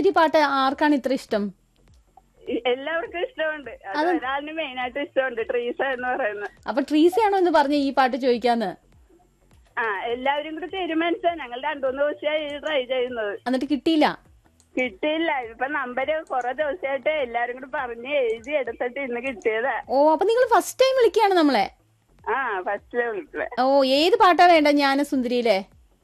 പറ്റി പാട്ട് ആർക്കാണ് ഇത്ര ഇഷ്ടം ഈ- എല്ലാവർക്കും ഇഷ്ടമുണ്ട് അത് ഒരാളിന് മെയിൻ ആയിട്ട് ഇഷ്ടമുണ്ട് ട്രീസ എന്ന് പറയുന്നത് അപ്പൊ ട്രീസയാണോ എന്ന് പറഞ്ഞ ഈ പാട്ട് ചോദിക്കാന്ന് ആ എല്ലാവരും കൂടി തീരുമാനിച്ചാ ഞങ്ങൾ രണ്ടുമൂന്ന് ദിവസമായി ട്രൈ ചെയ്യുന്നത് എന്നിട്ട് കിട്ടിയില്ല കിട്ടിയില്ല ഇപ്പൊ നമ്പര് കുറെ ദിവസമായിട്ട് എല്ലാരും കൂടി പറഞ്ഞ് എഴുതി എടുത്തിട്ട് ഇന്ന് കിട്ടിയതാ ഓ അപ്പൊ നിങ്ങൾ ഫസ്റ്റ് ടൈം വിളിക്കുകയാണ് നമ്മളെ ആ ഫസ്റ്റിലെ വിളിച്ചത് ഓ ഏത് പാട്ടാ വേണ്ട ഞാൻ സുന്ദരിയിലെ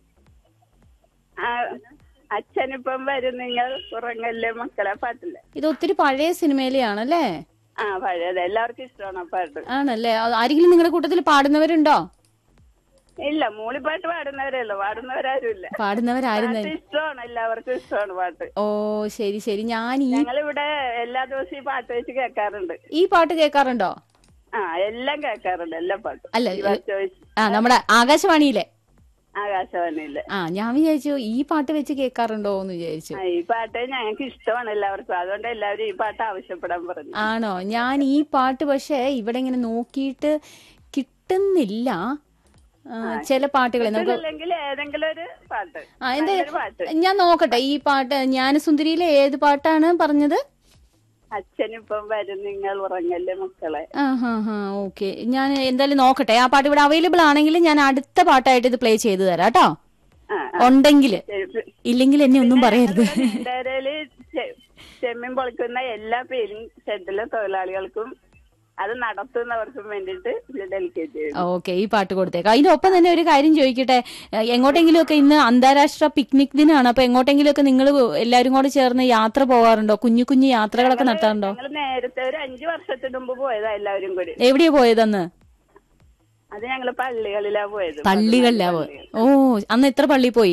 ആ അച്ഛനിപ്പം വരും നിങ്ങൾ ഉറങ്ങല്ലേ മക്കളെ പാട്ടില്ലേ ഇത് ഒത്തിരി പഴയ സിനിമയിലെയാണല്ലേ ആ പഴയത് എല്ലാവർക്കും ഇഷ്ടമാണ് ആ പാട്ട് ആണല്ലേ അത് ആരെങ്കിലും നിങ്ങളുടെ കൂട്ടത്തിൽ പാടുന്നവരുണ്ടോ ഇല്ല മൂളിപ്പാട്ട് പാടുന്നവരല്ലോ പാടുന്നവരാരും ഇല്ല പാടുന്നവരാരും പാട്ട് ഇഷ്ടമാണ് എല്ലാവർക്കും ഇഷ്ടമാണ് പാട്ട് ഓ ശരി ശരി ഞാൻ ഈ ഞങ്ങളിവിടെ എല്ലാ ദിവസവും ഈ പാട്ട് വെച്ച് കേൾക്കാറുണ്ട് ഈ പാട്ട് കേൾക്കാറുണ്ടോ ആ എല്ലാം കേൾക്കാറുണ്ട് എല്ലാ പാട്ടും അല്ല, ഈ പാട്ട് വെച്ച് ആ നമ്മുടെ ആകാശവാണിയിലെ ആകാശവാണിയില് ആ ഞാൻ വിചാരിച്ചു ഈ പാട്ട് വെച്ച് കേൾക്കാറുണ്ടോ എന്ന് വിചാരിച്ചു ആ, ഈ പാട്ട് ഞങ്ങൾക്ക് ഇഷ്ടമാണ് എല്ലാവർക്കും അതുകൊണ്ട് എല്ലാവരും ഈ പാട്ട് ആവശ്യപ്പെടാൻ പറഞ്ഞു ആണോ ഞാൻ ഈ പാട്ട് പക്ഷേ ഇവിടെ ഇങ്ങനെ നോക്കിയിട്ട് കിട്ടുന്നില്ല ആ, ചില പാട്ടുകളെ നമുക്ക് അല്ലെങ്കിൽ ഏതെങ്കിലും ഒരു പാട്ട് ആ എന്ത് നല്ലൊരു പാട്ട് ഞാൻ നോക്കട്ടെ ഈ പാട്ട് ജ്ഞാനസുന്ദരിയിലെ ഏത് പാട്ടാണ് പറഞ്ഞത് അച്ഛനിപ്പം വരും നിങ്ങൾ ഉറങ്ങല്ലേ മക്കളെ ആ ഹാ ഹാ ഓക്കെ ഞാൻ എന്തായാലും നോക്കട്ടെ ആ പാട്ട് ഇവിടെ അവൈലബിൾ ആണെങ്കിൽ ഞാൻ അടുത്ത പാട്ടായിട്ട് ഇത് പ്ലേ ചെയ്തു തരാം കേട്ടോ ആ, ഉണ്ടെങ്കിൽ ശരി. ഇല്ലെങ്കിൽ എന്നെ ഒന്നും പറയരുത് നീണ്ടകരയില് ചെ- ചെമ്മീൻ പൊളിക്കുന്ന എല്ലാ പേരും ഷെഡിലെ തൊഴിലാളികൾക്കും അത് നടത്തുന്നവർക്കും വേണ്ടിയിട്ട് ഇത് ഡെലിക്കേറ്റ് ചെയ്തു ഓക്കെ ഈ പാട്ട് കൊടുത്തേക്കാം അതിന്റെ ഒപ്പം തന്നെ ഒരു കാര്യം ചോദിക്കട്ടെ ഏഹ് എങ്ങോട്ടെങ്കിലും ഒക്കെ ഇന്ന് അന്താരാഷ്ട്ര പിക്നിക് ദിനമാണ് അപ്പൊ എങ്ങോട്ടെങ്കിലും ഒക്കെ നിങ്ങൾ എല്ലാവരും കൂടെ ചേർന്ന് യാത്ര പോകാറുണ്ടോ കുഞ്ഞു കുഞ്ഞു യാത്രകളൊക്കെ നടത്താറുണ്ടോ ഞങ്ങൾ നേരത്തെ ഒരു അഞ്ചു വർഷത്തിന് മുമ്പ് പോയതാ എല്ലാവരും കൂടി എവിടെയാ പോയതന്ന് അത് ഞങ്ങള് പള്ളികളിലാ പോയത് പള്ളികളിലാ പോയത് ഓ അന്ന് എത്ര പള്ളി പോയി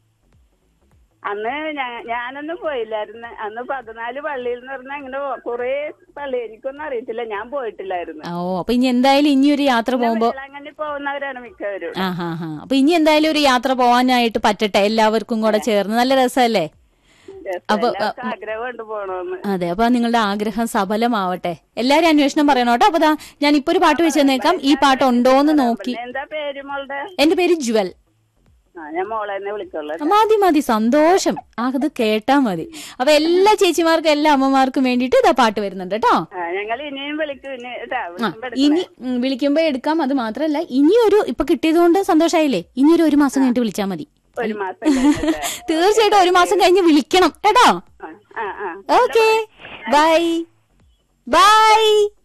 അന്ന് ഞാ- ഞാനൊന്നും പോയില്ലായിരുന്നു അന്ന് പതിനാല് പള്ളിയിൽ എന്ന് പറഞ്ഞാൽ അങ്ങനെ കുറേ പള്ളി എനിക്കൊന്നും അറിയത്തില്ല ഞാൻ പോയിട്ടില്ലായിരുന്നു ഓ അപ്പൊ ഇനി എന്തായാലും ഇനി ഒരു യാത്ര പോകുമ്പോ വേളാങ്കണ്ണി പോകുന്നവരാണ് മിക്കവരും ആ ഹാ ഹാ അപ്പൊ ഇനി എന്തായാലും ഒരു യാത്ര പോവാനായിട്ട് പറ്റട്ടെ എല്ലാവർക്കും കൂടെ ചേർന്ന് നല്ല രസമല്ലേ അപ്പൊ, എല്ലാവർക്കും ആഗ്രഹമുണ്ട് പോണോന്ന് അതെ അപ്പൊ നിങ്ങളുടെ ആഗ്രഹം സഫലമാവട്ടെ എല്ലാരും അന്വേഷണം പറയണം കേട്ടോ അപ്പൊ ദാ ഞാൻ ഇപ്പൊ ഒരു പാട്ട് വെച്ച് തന്നേക്കാം ഈ പാട്ട് ഉണ്ടോന്ന് നോക്കി എന്താ പേര് മോളുടെ എന്റെ പേര് ജ്വൽ ആ ഞാൻ മോളെ തന്നെ വിളിച്ചോളൂ മതി മതി സന്തോഷം ആ അത് കേട്ടാ മതി അപ്പൊ എല്ലാ ചേച്ചിമാർക്കും എല്ലാ അമ്മമാർക്കും വേണ്ടിയിട്ട് ഇതാ പാട്ട് വരുന്നുണ്ട് കേട്ടോ ആ ഞങ്ങൾ ഇനിയും വിളിക്കും ഇനി ഇതാ ആ വിളിക്കുമ്പോ ഇനി ഉം, വിളിക്കുമ്പോ എടുക്കാം അത് മാത്രല്ല ഇനിയൊരു ഇപ്പൊ കിട്ടിയത് കൊണ്ട് സന്തോഷായില്ലേ ഇനിയൊരു ഒരു മാസം കഴിഞ്ഞിട്ട് വിളിച്ചാ മതി ഒരു മാസം കഴിഞ്ഞിട്ട്. തീർച്ചയായിട്ടും ഒരു മാസം കഴിഞ്ഞ് വിളിക്കണം കേട്ടോ ആ ആ ആ ഓക്കെ ബൈ ബൈ